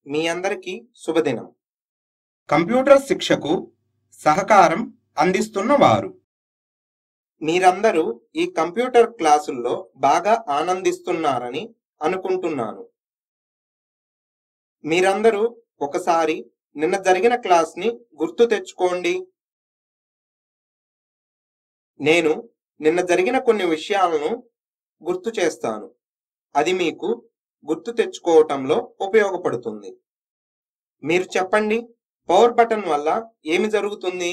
మీ అందరికీ శుభదినం కంప్యూటర్ శిక్షకు సహకారం అందిస్తున్న వారు మీరందరూ ఈ కంప్యూటర్ క్లాసుల్లో బాగా ఆనందిస్తున్నారని అనుకుంటున్నాను మీరందరూ ఒకసారి నిన్న జరిగిన క్లాస్ని గుర్తు తెచ్చుకోండి నేను నిన్న జరిగిన కొన్ని విషయాలను గుర్తు చేస్తాను అది మీకు గుర్తు తెచ్చుకోవటంలో ఉపయోగపడుతుంది మీరు చెప్పండి పవర్ బటన్ వల్ల ఏమి జరుగుతుంది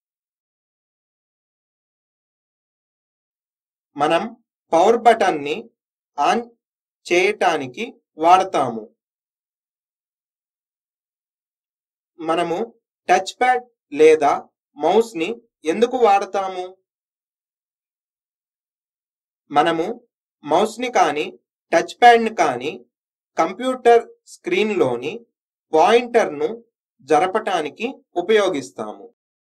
మనం పవర్ బటన్ని ఆన్ చేయటానికి వాడతాము మనము టచ్ ప్యాడ్ లేదా మౌస్ ని ఎందుకు వాడతాము మనము మౌస్ ని కానీ టచ్ ప్యాడ్ ని కానీ కంప్యూటర్ స్క్రీన్ లోని పాయింటర్ ను జరపటానికి ఉపయోగిస్తాము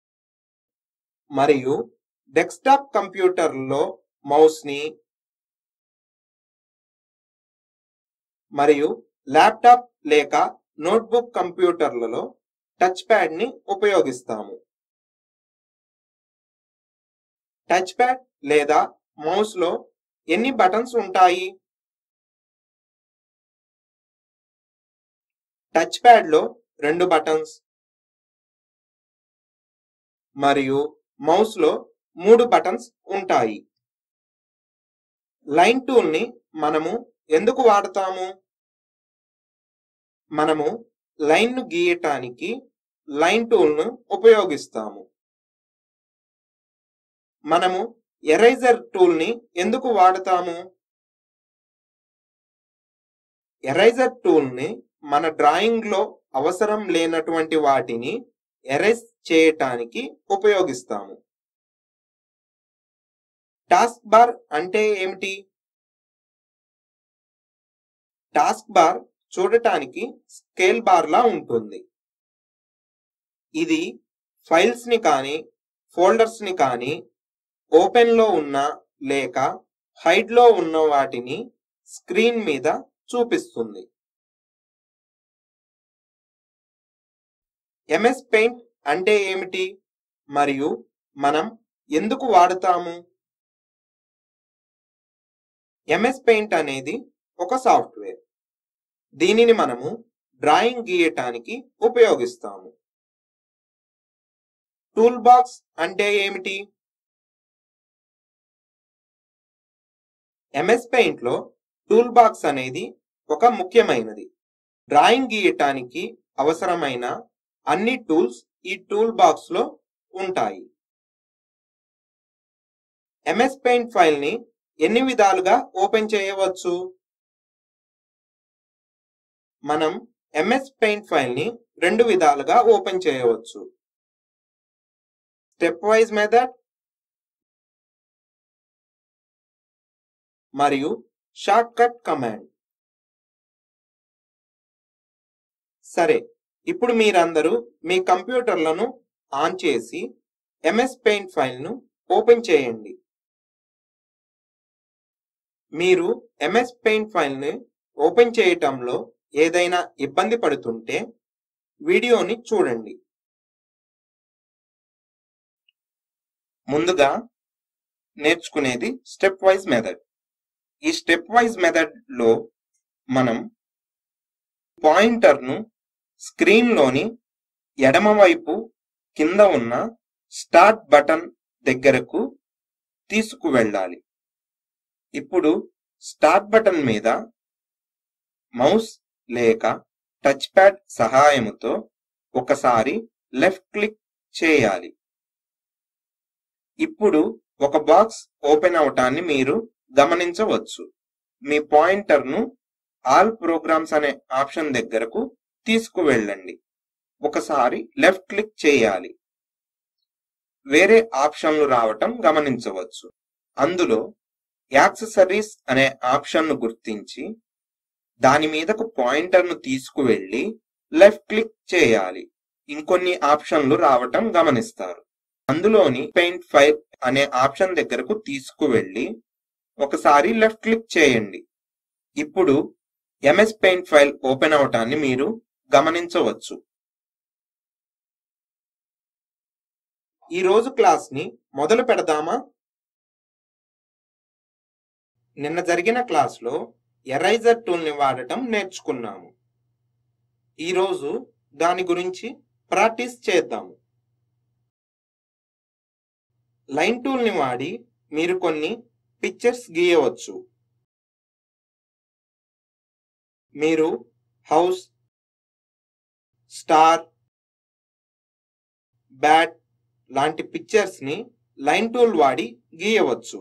మరియు డెస్క్టాప్ కంప్యూటర్లో మౌస్ ని మరియు ల్యాప్టాప్ లేక నోట్బుక్ కంప్యూటర్లలో టచ్ ప్యాడ్ ని ఉపయోగిస్తాము టచ్ ప్యాడ్ లేదా మౌస్ లో ఎన్ని బటన్స్ ఉంటాయి టచ్ ప్యాడ్ లో రెండు బటన్స్ మరియు మౌస్ లో మూడు బటన్స్ ఉంటాయి లైన్ టూల్ ని మనము ఎందుకు వాడతాము మనము లైన్ ను గీయటానికి లైన్ టూల్ ను ఉపయోగిస్తాము మనము ఎరైజర్ టూల్ ని ఎందుకు వాడతాము ఎరైజర్ టూల్ ని మన డ్రాయింగ్ లో అవసరం లేనటువంటి వాటిని ఎరైజ్ చేయటానికి ఉపయోగిస్తాము టాస్క్ బార్ అంటే ఏమిటి టాస్క్ బార్ చూడటానికి స్కేల్ బార్ లా ఉంటుంది ఇది ఫైల్స్ ని కానీ ఫోల్డర్స్ ని కానీ ఓపెన్ లో ఉన్న లేక హైడ్ లో ఉన్న వాటిని స్క్రీన్ మీద చూపిస్తుంది ఎంఎస్ పెయింట్ అంటే ఏమిటి మరియు మనం ఎందుకు వాడతాము ఎంఎస్ పెయింట్ అనేది ఒక సాఫ్ట్వేర్ దీనిని మనము డ్రాయింగ్ గీయటానికి ఉపయోగిస్తాము టూల్ బాక్స్ అంటే ఏమిటి ఎంఎస్ పెయింట్ లో టూల్ బాక్స్ అనేది ఒక ముఖ్యమైనది డ్రాయింగ్ గీయటానికి అవసరమైన అన్ని టూల్స్ ఈ టూల్ బాక్స్ లో ఉంటాయి ఎంఎస్ పెయింట్ ఫైల్ ని ఎన్ని విధాలుగా ఓపెన్ చేయవచ్చు మనం ఎంఎస్ పెయింట్ ఫైల్ ని రెండు విధాలుగా ఓపెన్ చేయవచ్చు స్టెప్ వైజ్ మెథడ్ మరియు షార్ట్ కట్ కమాండ్ సరే ఇప్పుడు మీరందరూ మీ కంప్యూటర్లను ఆన్ చేసి ఎంఎస్ పెయింట్ ఫైల్ను ఓపెన్ చేయండి మీరు ఎంఎస్ పెయింట్ ఫైల్ని ఓపెన్ చేయటంలో ఏదైనా ఇబ్బంది పడుతుంటే వీడియోని చూడండి ముందుగా నేర్చుకునేది స్టెప్ వైజ్ మెథడ్ ఈ స్టెప్ వైజ్ మెథడ్ లో మనం పాయింటర్ను స్క్రీన్లోని ఎడమవైపు కింద ఉన్న స్టార్ట్ బటన్ దగ్గరకు తీసుకువెళ్ళాలి ఇప్పుడు స్టార్ట్ బటన్ మీద మౌస్ లేక టచ్ ప్యాడ్ సహాయముతో ఒకసారి లెఫ్ట్ క్లిక్ చేయాలి ఇప్పుడు ఒక బాక్స్ ఓపెన్ అవటాన్ని మీరు గమనించవచ్చు మీ పాయింటర్ను ఆల్ ప్రోగ్రామ్స్ అనే ఆప్షన్ దగ్గరకు తీసుకువెళ్ళండి ఒకసారి లెఫ్ట్ క్లిక్ చేయాలి వేరే ఆప్షన్లు రావటం గమనించవచ్చు అందులో యాక్సెసరీస్ అనే ఆప్షన్ను గుర్తించి దాని మీదకు పాయింటర్ను తీసుకువెళ్ళి లెఫ్ట్ క్లిక్ చేయాలి ఇంకొన్ని ఆప్షన్లు రావటం గమనిస్తారు అందులోని పెయింట్ ఫైల్ అనే ఆప్షన్ దగ్గరకు తీసుకువెళ్ళి ఒకసారి లెఫ్ట్ క్లిక్ చేయండి ఇప్పుడు ఎంఎస్ పెయింట్ ఫైల్ ఓపెన్ అవటాన్ని మీరు గమనించవచ్చు ఈరోజు క్లాస్ని మొదలు పెడదామా నిన్న జరిగిన క్లాస్లో ఎరైజర్ టూల్ని వాడటం నేర్చుకున్నాము ఈరోజు దాని గురించి ప్రాక్టీస్ చేద్దాము లైన్ టూల్ని వాడి మీరు కొన్ని పిక్చర్స్ గీయవచ్చు మీరు హౌస్ స్టార్ బ్యాట్ లాంటి పిక్చర్స్ని లైన్ టూల్ వాడి గీయవచ్చు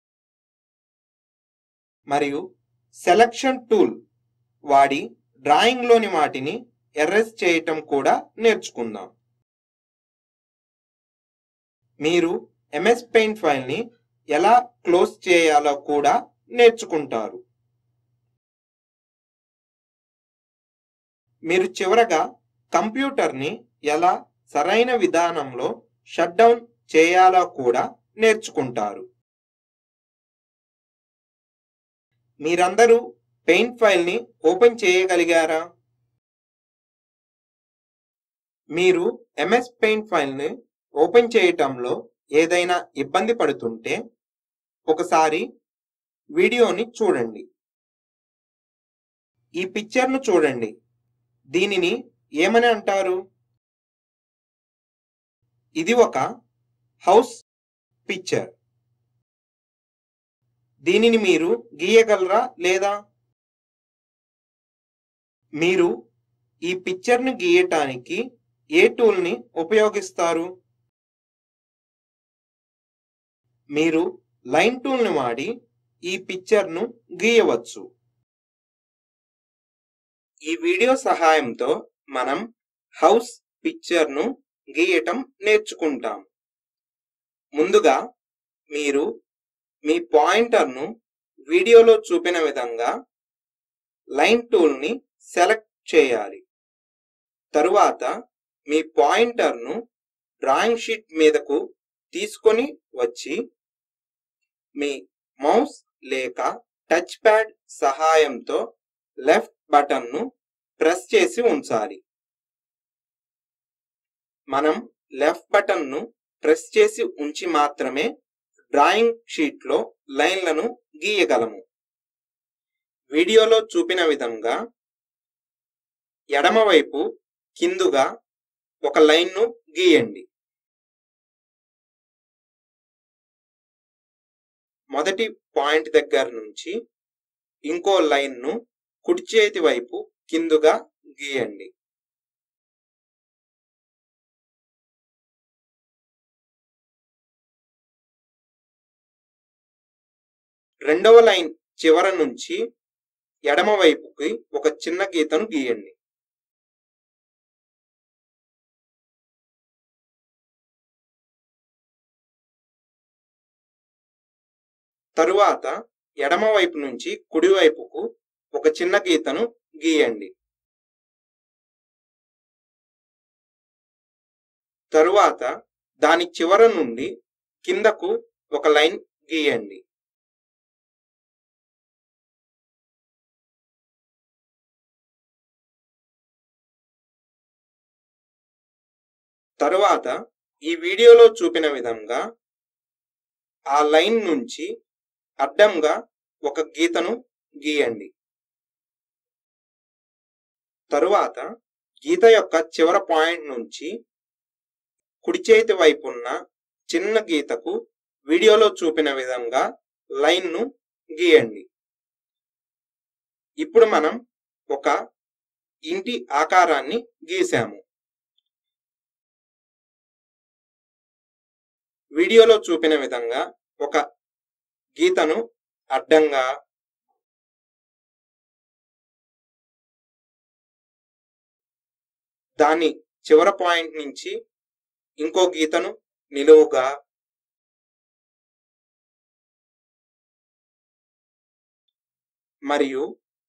మరియు సెలక్షన్ టూల్ వాడి డ్రాయింగ్లోని వాటిని ఎర్రెస్ చేయటం కూడా నేర్చుకుందాం మీరు ఎంఎస్ పెయింట్ ఫైల్ని ఎలా క్లోజ్ చేయాలో కూడా నేర్చుకుంటారు మీరు చివరగా కంప్యూటర్ని ఎలా సరైన విధానంలో షట్ డౌన్ చేయాలో కూడా నేర్చుకుంటారు మీరందరూ పెయింట్ ఫైల్ని ఓపెన్ చేయగలిగారా మీరు ఎంఎస్ పెయింట్ ఫైల్ని ఓపెన్ చేయటంలో ఏదైనా ఇబ్బంది పడుతుంటే ఒకసారి వీడియోని చూడండి ఈ పిక్చర్ను చూడండి దీనిని ఏమని అంటారు ఇది ఒక హౌస్ పిక్చర్ దీనిని మీరు గీయగలరా లేదా మీరు ఈ పిక్చర్ను గీయటానికి ఏ టూల్ని ఉపయోగిస్తారు మీరు లైన్ టూల్ని వాడి ఈ పిక్చర్ను గీయవచ్చు ఈ వీడియో సహాయంతో మనం హౌస్ పిక్చర్ను గీయటం నేర్చుకుంటాం ముందుగా మీరు మీ పాయింటర్ను వీడియోలో చూపిన విధంగా లైన్ టూల్ని సెలెక్ట్ చేయాలి తరువాత మీ పాయింటర్ను డ్రాయింగ్ షీట్ మీదకు తీసుకొని వచ్చి మీ మౌస్ లేక టచ్ ప్యాడ్ సహాయంతో లెఫ్ట్ బటన్ను ప్రెస్ చేసి ఉంచాలి మనం లెఫ్ట్ బటన్ను ప్రెస్ చేసి ఉంచి మాత్రమే డ్రాయింగ్ షీట్లో లైన్లను గీయగలము వీడియోలో చూపిన విధంగా ఎడమవైపు కిందుగా ఒక లైన్ను గీయండి మొదటి పాయింట్ దగ్గర నుంచి ఇంకో లైన్ను కుడి చేతి వైపు కిందుగా గీయండి రెండవ లైన్ చివర నుంచి ఎడమ వైపుకి ఒక చిన్న గీతను గీయండి తరువాత ఎడమ వైపు నుంచి కుడి వైపుకు ఒక చిన్న గీతను గీయండి తరువాత దాని చివర నుండి కిందకు ఒక లైన్ గీయండి తరువాత ఈ వీడియోలో చూపిన విధంగా ఆ లైన్ నుంచి అడ్డంగా ఒక గీతను గీయండి తరువాత గీత యొక్క చివర పాయింట్ నుంచి కుడి చేతి వైపున్న చిన్న గీతకు వీడియోలో చూపిన విధంగా లైన్ను గీయండి ఇప్పుడు మనం ఒక ఇంటి ఆకారాన్ని గీసాము వీడియోలో చూపిన విధంగా ఒక గీతను అడ్డంగా దాని చివర పాయింట్ నుంచి ఇంకో గీతను నిలువుగా మరియు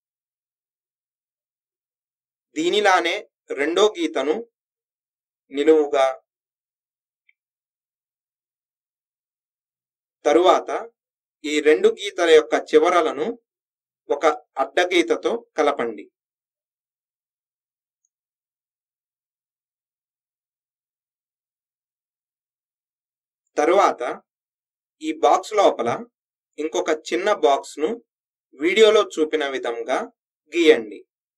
దీనిలానే రెండో గీతను నిలువుగా తరువాత ఈ రెండు గీతల యొక్క చివరలను ఒక అడ్డగీతతో కలపండి తరువాత ఈ బాక్స్ లోపల ఇంకొక చిన్న బాక్స్ ను వీడియోలో చూపిన విధంగా గీయండి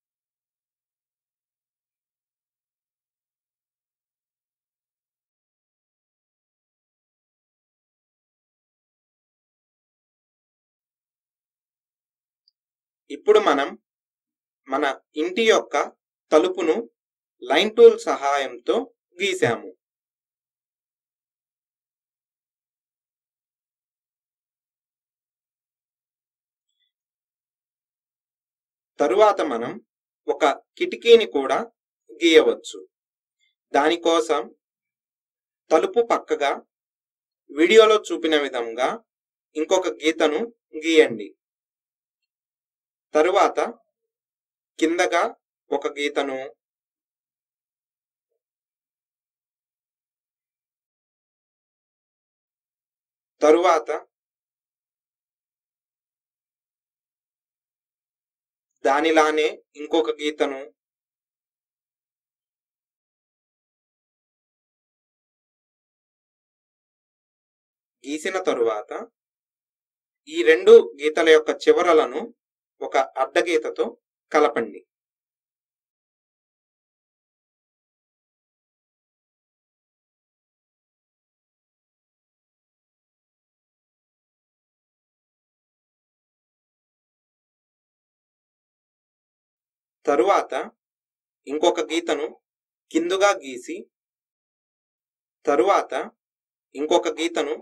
ఇప్పుడు మనం మన ఇంటి యొక్క తలుపును లైన్ టూల్ సహాయంతో గీసాము తరువాత మనం ఒక కిటికీని కూడా గీయవచ్చు దానికోసం తలుపు పక్కగా వీడియోలో చూపిన విధంగా ఇంకొక గీతను గీయండి తరువాత కిందగా ఒక గీతను తరువాత దానిలానే ఇంకొక గీతను గీసిన తరువాత ఈ రెండు గీతల యొక్క చివరలను ఒక అడ్డగీతతో కలపండి తరువాత ఇంకొక గీతను కిందుగా గీసి తరువాత ఇంకొక గీతను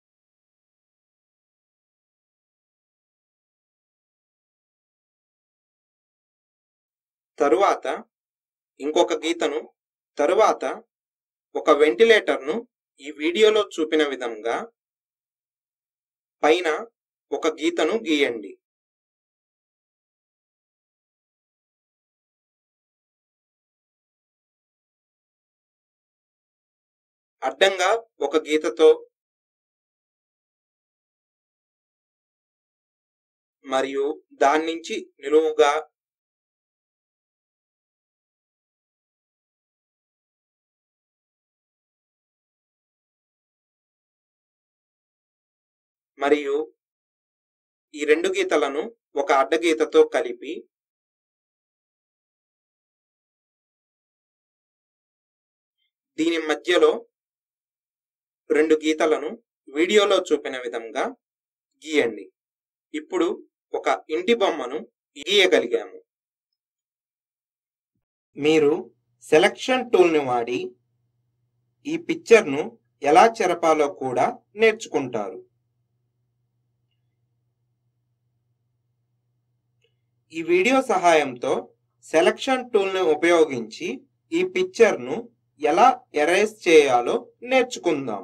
తరువాత ఇంకొక గీతను తరువాత ఒక వెంటిలేటర్ను ఈ వీడియోలో చూపిన విధంగా పైన ఒక గీతను గీయండి అడ్డంగా ఒక గీతతో మరియు దాని నుంచి నిలువుగా మరియు ఈ రెండు గీతలను ఒక అడ్డగీతతో కలిపి దీని మధ్యలో రెండు గీతలను వీడియోలో చూపిన విధంగా గీయండి ఇప్పుడు ఒక ఇంటి బొమ్మను గీయగలిగాము మీరు సెలక్షన్ టూల్ని వాడి ఈ పిక్చర్ను ఎలా చెరపాలో కూడా నేర్చుకుంటారు ఈ వీడియో సహాయంతో సెలక్షన్ టూల్ని ఉపయోగించి ఈ పిక్చర్ను ఎలా ఎరేజ్ చేయాలో నేర్చుకుందాం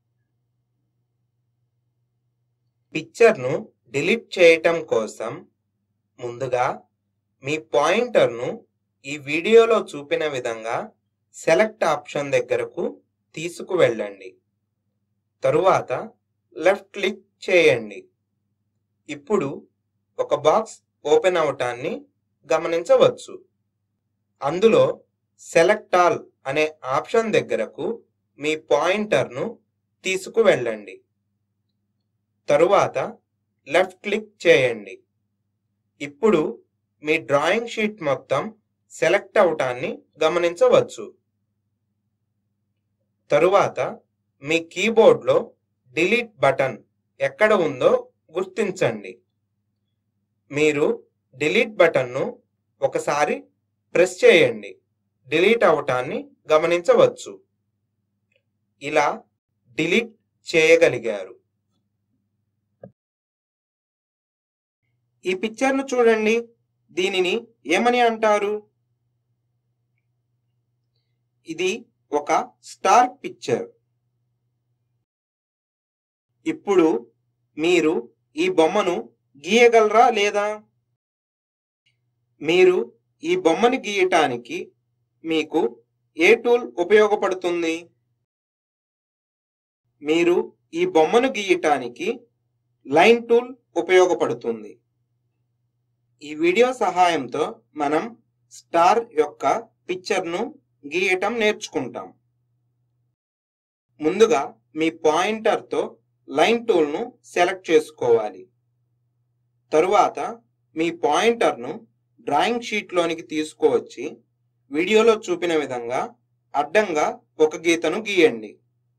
పిక్చర్ను డిలీట్ చేయటం కోసం ముందుగా మీ పాయింటర్ను ఈ వీడియోలో చూపిన విధంగా సెలెక్ట్ ఆప్షన్ దగ్గరకు తీసుకువెళ్ళండి తరువాత లెఫ్ట్ క్లిక్ చేయండి ఇప్పుడు ఒక బాక్స్ ఓపెన్ అవటాన్ని గమనించవచ్చు అందులో సెలెక్ట్ ఆల్ అనే ఆప్షన్ దగ్గరకు మీ పాయింటర్ను తీసుకువెళ్ళండి తరువాత లెఫ్ట్ క్లిక్ చేయండి ఇప్పుడు మీ డ్రాయింగ్ షీట్ మొత్తం సెలెక్ట్ అవటాన్ని గమనించవచ్చు తరువాత మీ కీబోర్డ్లో డిలీట్ బటన్ ఎక్కడ ఉందో గుర్తించండి మీరు డిలీట్ బటన్ను ఒకసారి ప్రెస్ చేయండి డిలీట్ అవటాన్ని గమనించవచ్చు ఇలా డిలీట్ చేయగలిగారు ఈ పిక్చర్ను చూడండి దీనిని ఏమని అంటారు ఇది ఒక స్టార్ పిక్చర్ ఇప్పుడు మీరు ఈ బొమ్మను గీయగలరా లేదా మీరు ఈ బొమ్మని గీయటానికి మీకు ఏ టూల్ ఉపయోగపడుతుంది మీరు ఈ బొమ్మను గీయటానికి లైన్ టూల్ ఉపయోగపడుతుంది ఈ వీడియో సహాయంతో మనం స్టార్ యొక్క పిక్చర్ను గీయటం నేర్చుకుంటాం ముందుగా మీ పాయింటర్తో లైన్ టూల్ను సెలెక్ట్ చేసుకోవాలి తరువాత మీ పాయింటర్ను డ్రాయింగ్ షీట్లోనికి తీసుకువచ్చి వీడియోలో చూపిన విధంగా అడ్డంగా ఒక గీతను గీయండి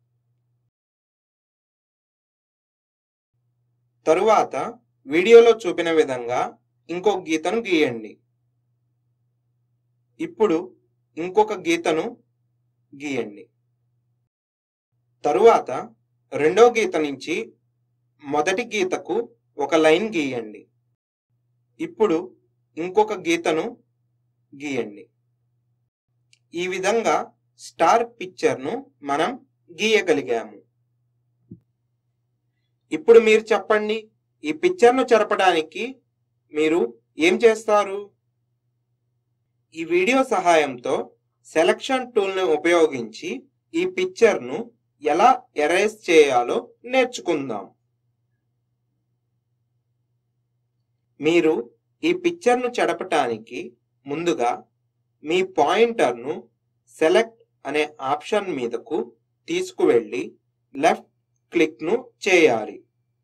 తరువాత వీడియోలో చూపిన విధంగా ఇంకొక గీతను గీయండి ఇప్పుడు ఇంకొక గీతను గీయండి తరువాత రెండో గీత నుంచి మొదటి గీతకు ఒక లైన్ గీయండి ఇప్పుడు ఇంకొక గీతను గీయండి ఈ విధంగా స్టార్ పిక్చర్ను మనం గీయగలిగాము ఇప్పుడు మీరు చెప్పండి ఈ పిక్చర్ను చెరపడానికి మీరు ఏం చేస్తారు ఈ వీడియో సహాయంతో సెలక్షన్ టూల్ని ఉపయోగించి ఈ పిక్చర్ను ఎలా ఎరేజ్ చేయాలో నేర్చుకుందాం మీరు ఈ పిక్చర్ను చెడపటానికి ముందుగా మీ పాయింటర్ను సెలెక్ట్ అనే ఆప్షన్ మీదకు తీసుకువెళ్ళి లెఫ్ట్ క్లిక్ను చేయాలి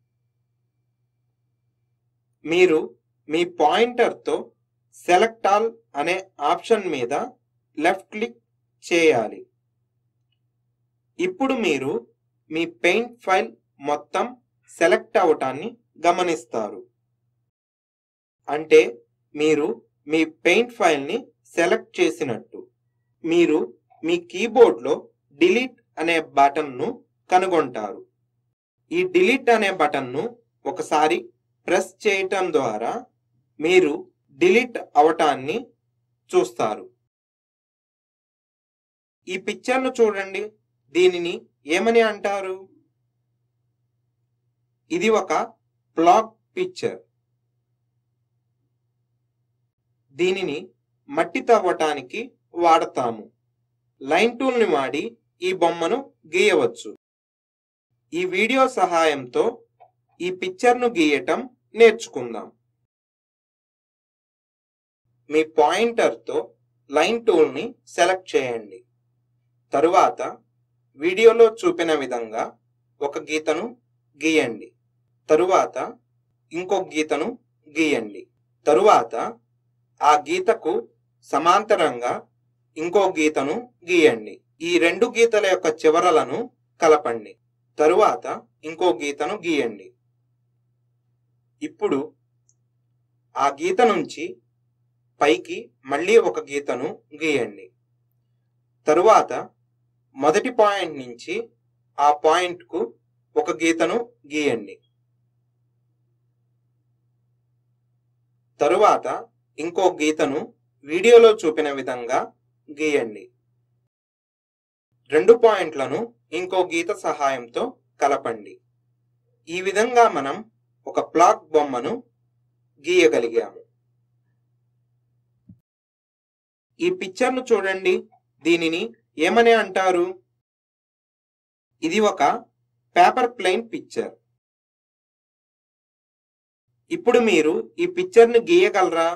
మీరు మీ పాయింటర్తో సెలెక్ట్ ఆల్ అనే ఆప్షన్ మీద లెఫ్ట్ క్లిక్ చేయాలి ఇప్పుడు మీరు మీ పెయింట్ ఫైల్ మొత్తం సెలెక్ట్ అవటాన్ని గమనిస్తారు అంటే మీరు మీ పెయింట్ ఫైల్ని సెలెక్ట్ చేసినట్టు మీరు మీ కీబోర్డ్లో డిలీట్ అనే బటన్ను కనుగొంటారు ఈ డిలీట్ అనే బటన్ను ఒకసారి ప్రెస్ చేయటం ద్వారా మీరు డిలీట్ అవటాన్ని చూస్తారు ఈ పిక్చర్ను చూడండి దీనిని ఏమని అంటారు ఇది ఒక బ్లాక్ పిక్చర్ దీనిని మట్టి తవ్వటానికి వాడతాము లైన్ టూల్ని వాడి ఈ బొమ్మను గీయవచ్చు ఈ వీడియో సహాయంతో ఈ పిక్చర్ను గీయటం నేర్చుకుందాం మీ పాయింటర్తో లైన్ టూల్ని సెలెక్ట్ చేయండి తరువాత వీడియోలో చూపిన విధంగా ఒక గీతను గీయండి తరువాత ఇంకొక గీతను గీయండి తరువాత ఆ గీతకు సమాంతరంగా ఇంకో గీతను గీయండి ఈ రెండు గీతల యొక్క చివరలను కలపండి తరువాత ఇంకో గీతను గీయండి ఇప్పుడు ఆ గీత నుంచి పైకి మళ్ళీ ఒక గీతను గీయండి తరువాత మొదటి పాయింట్ నుంచి ఆ పాయింట్కు ఒక గీతను గీయండి తరువాత ఇంకో గీతను వీడియోలో చూపిన విధంగా గీయండి రెండు పాయింట్లను ఇంకో గీత సహాయంతో కలపండి ఈ విధంగా మనం ఒక ప్లాక్ బొమ్మను గీయగలిగాము ఈ పిక్చర్ను చూడండి దీనిని ఏమని అంటారు ఇది ఒక పేపర్ ప్లెయిన్ పిక్చర్ ఇప్పుడు మీరు ఈ పిక్చర్ను గీయగలరా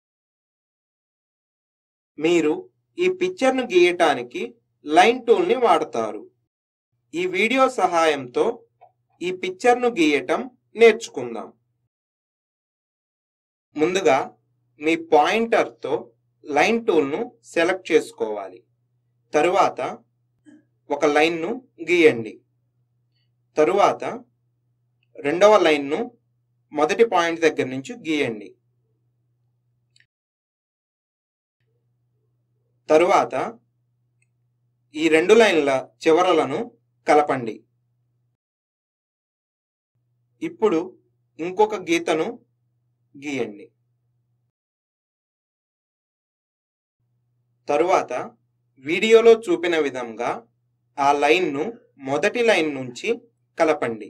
మీరు ఈ పిక్చర్ను గీయటానికి లైన్ టూల్ని వాడతారు ఈ వీడియో సహాయంతో ఈ పిక్చర్ను గీయటం నేర్చుకుందాం ముందుగా మీ పాయింటర్తో లైన్ టూల్ను సెలెక్ట్ చేసుకోవాలి తరువాత ఒక లైన్ను గీయండి తరువాత రెండవ లైన్ను మొదటి పాయింట్ దగ్గర నుంచి గీయండి తరువాత ఈ రెండు లైన్ల చివరలను కలపండి ఇప్పుడు ఇంకొక గీతను గీయండి తరువాత వీడియోలో చూపిన విధంగా ఆ లైన్ను మొదటి లైన్ నుంచి కలపండి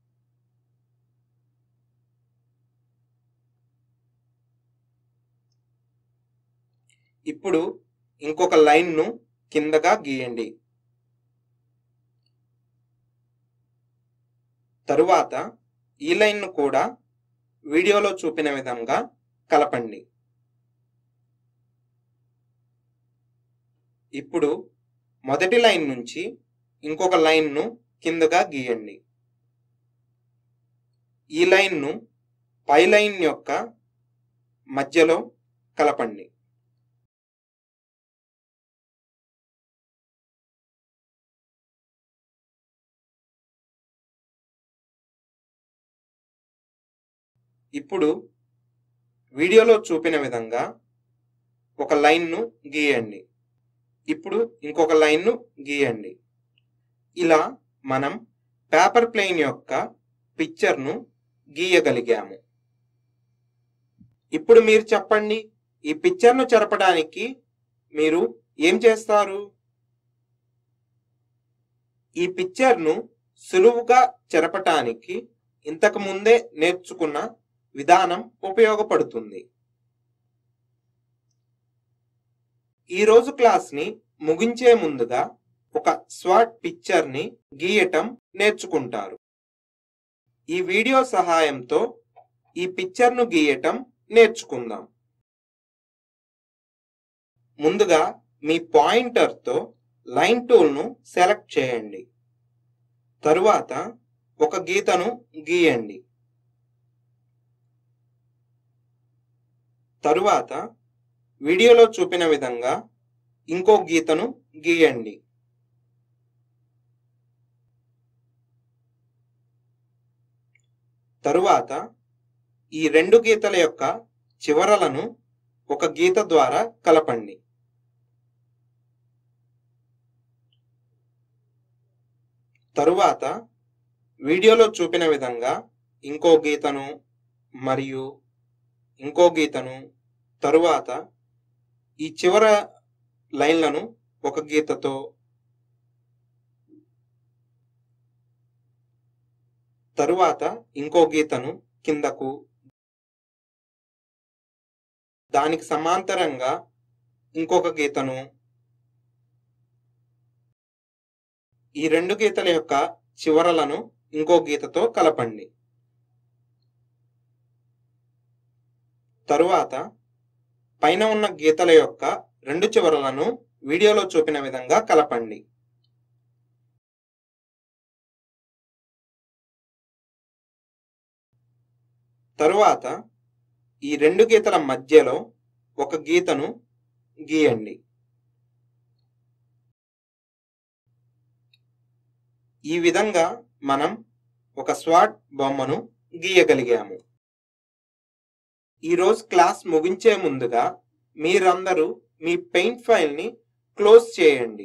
ఇప్పుడు ఇంకొక లైన్ను కిందగా గీయండి తరువాత ఈ లైన్ను కూడా వీడియోలో చూపిన విధంగా కలపండి ఇప్పుడు మొదటి లైన్ నుంచి ఇంకొక లైన్ను కిందగా గీయండి ఈ లైన్ను పై లైన్ యొక్క మధ్యలో కలపండి ఇప్పుడు వీడియోలో చూపిన విధంగా ఒక లైన్ను గీయండి ఇప్పుడు ఇంకొక లైన్ను గీయండి ఇలా మనం పేపర్ ప్లేన్ యొక్క పిక్చర్ను గీయగలిగాము ఇప్పుడు మీరు చెప్పండి ఈ పిక్చర్ను చెరపడానికి మీరు ఏం చేస్తారు ఈ పిక్చర్ను సులువుగా చెరపటానికి ఇంతకు ముందే నేర్చుకున్న విధానం ఉపయోగపడుతుంది ఈ రోజు క్లాస్ని ముగించే ముందుగా ఒక స్వాట్ పిక్చర్ని గీయటం నేర్చుకుంటారు ఈ వీడియో సహాయంతో ఈ పిక్చర్ను గీయటం నేర్చుకుందాం ముందుగా మీ పాయింటర్తో లైన్ టూల్ను సెలెక్ట్ చేయండి తరువాత ఒక గీతను గీయండి తరువాత వీడియోలో చూపిన విధంగా ఇంకో గీతను గీయండి తరువాత ఈ రెండు గీతల యొక్క చివరలను ఒక గీత ద్వారా కలపండి తరువాత వీడియోలో చూపిన విధంగా ఇంకో గీతను మరియు ఇంకో గీతను తరువాత ఈ చివర లైన్లను ఒక గీతతో తరువాత ఇంకో గీతను కిందకు దానికి సమాంతరంగా ఇంకొక గీతను ఈ రెండు గీతల యొక్క చివరలను ఇంకో గీతతో కలపండి తరువాత పైన ఉన్న గీతల యొక్క రెండు చివరలను వీడియోలో చూపిన విధంగా కలపండి తరువాత ఈ రెండు గీతల మధ్యలో ఒక గీతను గీయండి ఈ విధంగా మనం ఒక స్వాట్ బొమ్మను గీయగలిగాము ఈరోజు క్లాస్ ముగించే ముందుగా మీరందరూ మీ పెయింట్ ఫైల్ని క్లోజ్ చేయండి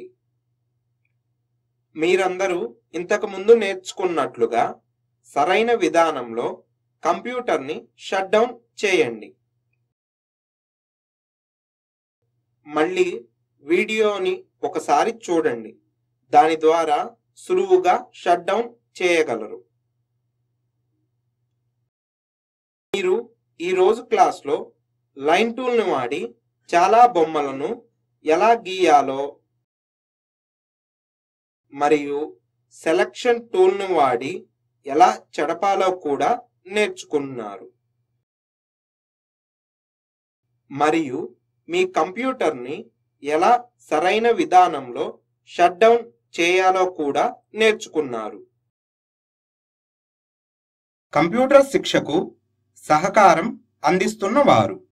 మీరందరూ ఇంతకు ముందు నేర్చుకున్నట్లుగా సరైన విధానంలో కంప్యూటర్ని షట్ డౌన్ చేయండి మళ్ళీ వీడియోని ఒకసారి చూడండి దాని ద్వారా సులువుగా షట్ డౌన్ చేయగలరు మీరు ఈ రోజు క్లాస్లో లైన్ టూల్ని వాడి చాలా బొమ్మలను ఎలా గీయాలో మరియు సెలక్షన్ టూల్ను వాడి ఎలా చెడపాలో కూడా నేర్చుకున్నారు మరియు మీ కంప్యూటర్ని ఎలా సరైన విధానంలో షట్ డౌన్ చేయాలో కూడా నేర్చుకున్నారు కంప్యూటర్ శిక్షకు సహకారం అందిస్తున్న వారు